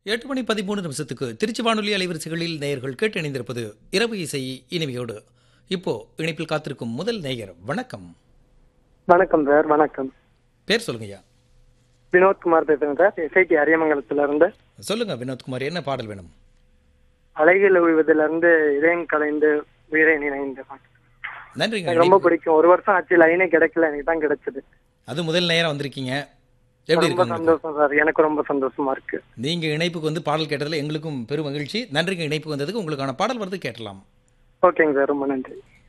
எட்டு மணி பதிமூணு நிமிஷத்துக்கு திருச்சி வானொலி அலைவரிசைகளில் நேயர்கள் கேட்டு இணைந்திருப்பது இரவு இசை இனிமையோடு இப்போ இணைப்பில் காத்திருக்கும் முதல் நேயர் வணக்கம் வணக்கம் சார் வணக்கம் பேர் சொல்லுங்கய்யா வினோத்குமார் பேசுறேன் சார் எஸ்ஐடி அரியமங்கலத்துல இருந்து சொல்லுங்க வினோத்குமார் என்ன பாடல் வேணும் அலைகள் உழுவதுல இருந்து இதயம் கலைந்து உயிரை நினைந்த பாட்டு. நன்றிங்க எனக்கு ரொம்ப இணைப்பு- பிடிக்கும் ஒரு வருஷம் ஆச்சு லைனே கிடைக்கல எனக்கு தான் கிடைச்சது அது முதல் நேரம் வந்திருக்கீங்க எப்படி ரொம்ப இருக்கு உங்களுக்கு? சந்தோஷம் சார் எனக்கு ரொம்ப சந்தோஷமா இருக்கு நீங்க இணைப்புக்கு வந்து பாடல் கேட்டதுல எங்களுக்கும் பெரும் மகிழ்ச்சி நன்றிங்க இணைப்பு வந்ததுக்கு உங்களுக்கான பாடல் வருது கேட்டலாம் ஓகேங்க சார் ரொம்ப நன்றி